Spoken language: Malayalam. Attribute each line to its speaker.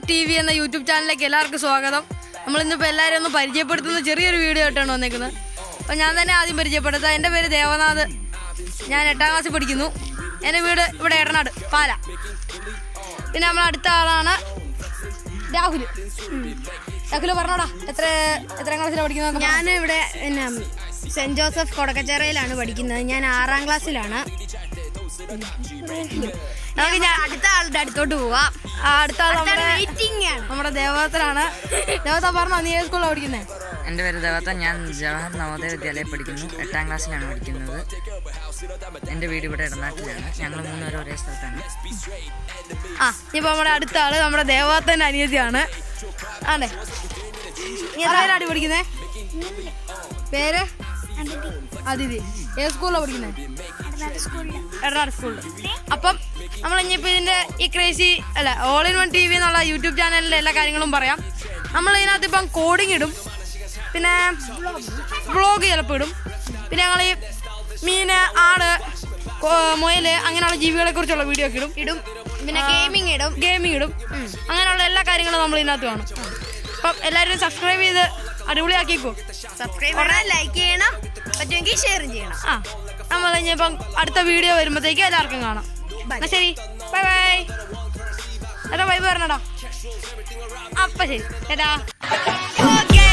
Speaker 1: ടി വി എന്ന യൂട്യൂബ് ചാനലിലേക്ക് എല്ലാവർക്കും സ്വാഗതം നമ്മൾ ഇന്നിപ്പോൾ എല്ലാവരും ഒന്ന് പരിചയപ്പെടുത്തുന്ന ചെറിയൊരു വീഡിയോ ആയിട്ടാണ് വന്നേക്കുന്നത് അപ്പോൾ ഞാൻ തന്നെ ആദ്യം പരിചയപ്പെടുത്താം എൻ്റെ പേര് ദേവനാഥ് ഞാൻ എട്ടാം ക്ലാസ്സിൽ പഠിക്കുന്നു എൻ്റെ വീട് ഇവിടെ എടനാട് പാല പിന്നെ നമ്മൾ അടുത്ത ആളാണ് രാഹുൽ രാഹുൽ പറഞ്ഞോടാ എത്ര എത്രാം ക്ലാസ്സിലാണ് പഠിക്കുന്നത്
Speaker 2: ഞാൻ ഇവിടെ പിന്നെ സെന്റ് ജോസഫ് കൊടക്കച്ചിറയിലാണ് പഠിക്കുന്നത് ഞാൻ ആറാം ക്ലാസ്സിലാണ്
Speaker 1: നമുക്ക് ഞാൻ
Speaker 2: അടുത്ത ആളുടെ അടുത്തോട്ട് പോവാം
Speaker 1: ആ, അടുത്ത ആൾ നമ്മുടെ
Speaker 2: വെയിറ്റിംഗ് ആണ്
Speaker 1: നമ്മുടെ ദേവതത്തിലാണ് ദേവത പറഞ്ഞോ നീ ഏത് സ്കൂളിലാണ് പഠിക്കുന്നത്
Speaker 3: എൻ്റെ പേര് ദേവത്ത ഞാൻ ജവഹർ നവോദയ വിദ്യാലയം പഠിക്കുന്നു എട്ടാം ക്ലാസ്സിലാണ് പഠിക്കുന്നത് എൻ്റെ വീട് ഇവിടെ ഇടനാട്ടിലാണ് ഞങ്ങൾ മൂന്നുപേരും ഒരേ സ്ഥലത്താണ്
Speaker 1: ആ ഇനിയിപ്പോ നമ്മുടെ അടുത്ത ആള് നമ്മുടെ ദേവാത്തന്റെ അനിയത്തിയാണ് ആണേ നീ എത്ര പേരാടി പഠിക്കുന്നേ പേര് അതിഥി ഏത് സ്കൂളിലാണ് പഠിക്കുന്നത് എറണാട് സ്കൂളിൽ അപ്പം നമ്മൾ ഇനിയിപ്പോ ഇതിന്റെ ഈ ക്രേസി അല്ല all in one T V എന്നുള്ള യൂട്യൂബ് ചാനലിലെ എല്ലാ കാര്യങ്ങളും പറയാം നമ്മൾ ഇതിനകത്ത് ഇപ്പം കോഡിങ് ഇടും പിന്നെ വ്ളോഗ് ചിലപ്പോൾ ഇടും പിന്നെ ഞങ്ങൾ ഈ മീന് ആട് കോ- മുയല് അങ്ങനെയുള്ള ജീവികളെ കുറിച്ചുള്ള വീഡിയോ ഒക്കെ ഇടും
Speaker 2: ഇടും പിന്നെ ഗെയിമിംഗ് ഇടും
Speaker 1: ഗെയിമിംഗ് ഇടും അങ്ങനെയുള്ള എല്ലാ കാര്യങ്ങളും നമ്മൾ ഇതിനകത്ത് കാണും അപ്പം എല്ലാവരും സബ്സ്ക്രൈബ് ചെയ്ത് അടിപൊളിയാക്കിക്കോ
Speaker 2: സബ്സ്ക്രൈബ് ചെയ്യണം ലൈക്ക് ചെയ്യണം പറ്റുമെങ്കിൽ ഷെയർ ചെയ്യണം
Speaker 1: ആ നമ്മൾ ഇനിയിപ്പം അടുത്ത വീഡിയോ വരുമ്പോഴത്തേക്ക് എല്ലാവർക്കും കാണാം എന്നാ ശരി ബൈ ബൈ എടാ ബൈ പറഞ്ഞടാ അപ്പൊ ശരി ചേട്ടാ
Speaker 2: ഓക്കെ